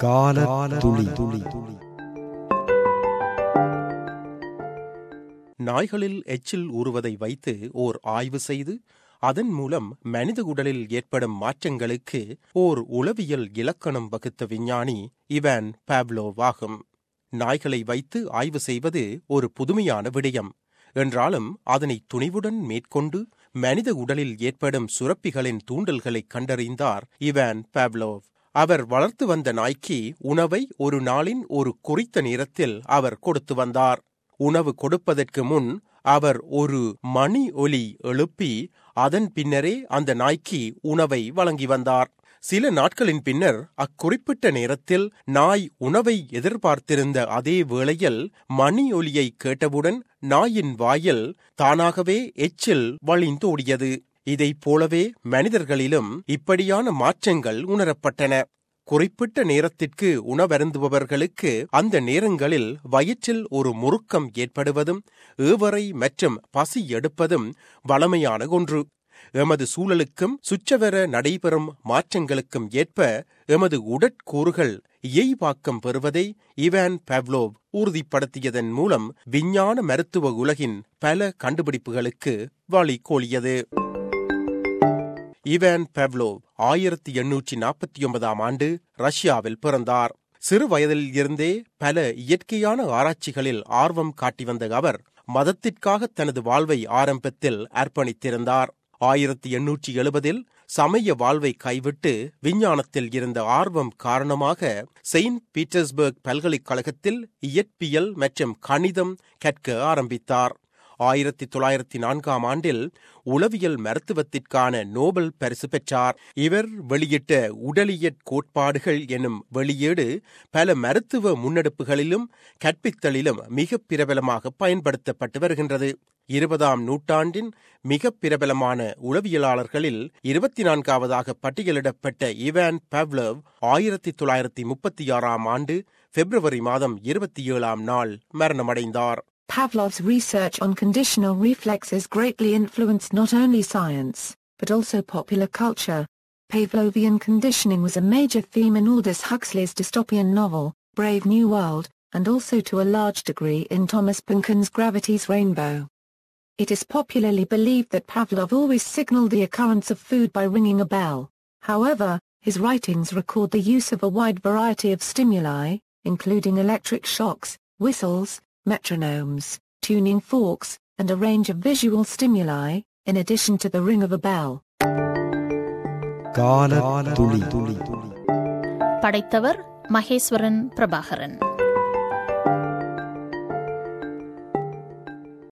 கால துளி துளி நாய்களில் எச்சில் ஊறுவதை வைத்து ஓர் ஆய்வு செய்து அதன் மூலம் மனித உடலில் ஏற்படும் மாற்றங்களுக்கு ஓர் உளவியல் இலக்கணம் வகுத்த விஞ்ஞானி இவான் பாவ்லோவ் ஆகும் நாய்களை வைத்து ஆய்வு செய்வது ஒரு புதுமையான விடயம் என்றாலும் அதனை துணிவுடன் மேற்கொண்டு மனித உடலில் ஏற்படும் சுரப்பிகளின் தூண்டல்களை கண்டறிந்தார் இவான் பாவ்லோவ் அவர் வளர்த்து வந்த நாய்க்கு உணவை ஒரு நாளின் ஒரு குறித்த நேரத்தில் அவர் கொடுத்து வந்தார் உணவு கொடுப்பதற்கு முன் அவர் ஒரு மணி ஒலி எழுப்பி அதன் பின்னரே அந்த நாய்க்கு உணவை வழங்கி வந்தார் சில நாட்களின் பின்னர் அக்குறிப்பிட்ட நேரத்தில் நாய் உணவை எதிர்பார்த்திருந்த அதே வேளையில் மணி ஒலியை கேட்டவுடன் நாயின் வாயில் தானாகவே எச்சில் வழிந்தோடியது இதைப் போலவே மனிதர்களிலும் இப்படியான மாற்றங்கள் உணரப்பட்டன குறிப்பிட்ட நேரத்திற்கு உணவருந்துபவர்களுக்கு அந்த நேரங்களில் வயிற்றில் ஒரு முறுக்கம் ஏற்படுவதும் ஏவரை மற்றும் பசி எடுப்பதும் வளமையான ஒன்று எமது சூழலுக்கும் சுற்றவர நடைபெறும் மாற்றங்களுக்கும் ஏற்ப எமது உடற்கூறுகள் இயைவாக்கம் பெறுவதை இவான் பவ்லோவ் உறுதிப்படுத்தியதன் மூலம் விஞ்ஞான மருத்துவ உலகின் பல கண்டுபிடிப்புகளுக்கு வழி கோலியது இவான் பெவ்லோவ் ஆயிரத்தி எண்ணூற்றி நாற்பத்தி ஒன்பதாம் ஆண்டு ரஷ்யாவில் பிறந்தார் சிறு வயதில் இருந்தே பல இயற்கையான ஆராய்ச்சிகளில் ஆர்வம் காட்டி வந்த அவர் மதத்திற்காக தனது வாழ்வை ஆரம்பத்தில் அர்ப்பணித்திருந்தார் ஆயிரத்தி எண்ணூற்றி எழுபதில் சமய வாழ்வை கைவிட்டு விஞ்ஞானத்தில் இருந்த ஆர்வம் காரணமாக செயின்ட் பீட்டர்ஸ்பர்க் பல்கலைக்கழகத்தில் இயற்பியல் மற்றும் கணிதம் கற்க ஆரம்பித்தார் ஆயிரத்தி தொள்ளாயிரத்தி நான்காம் ஆண்டில் உளவியல் மருத்துவத்திற்கான நோபல் பரிசு பெற்றார் இவர் வெளியிட்ட உடலியற் கோட்பாடுகள் எனும் வெளியீடு பல மருத்துவ முன்னெடுப்புகளிலும் கற்பித்தலிலும் மிக பிரபலமாக பயன்படுத்தப்பட்டு வருகின்றது இருபதாம் நூற்றாண்டின் மிக பிரபலமான உளவியலாளர்களில் இருபத்தி நான்காவதாக பட்டியலிடப்பட்ட இவான் பவ்லவ் ஆயிரத்தி தொள்ளாயிரத்தி முப்பத்தி ஆறாம் ஆண்டு பிப்ரவரி மாதம் இருபத்தி ஏழாம் நாள் மரணமடைந்தார் Pavlov's research on conditional reflexes greatly influenced not only science, but also popular culture. Pavlovian conditioning was a major theme in Aldous Huxley's dystopian novel, Brave New World, and also to a large degree in Thomas Pynchon's Gravity's Rainbow. It is popularly believed that Pavlov always signaled the occurrence of food by ringing a bell. However, his writings record the use of a wide variety of stimuli, including electric shocks, whistles, metronomes, tuning forks, and a range of visual stimuli, in addition to the ring of a bell. கால துளி துளி படைத்தவர் மகேஸ்வரன் பிரபாகரன்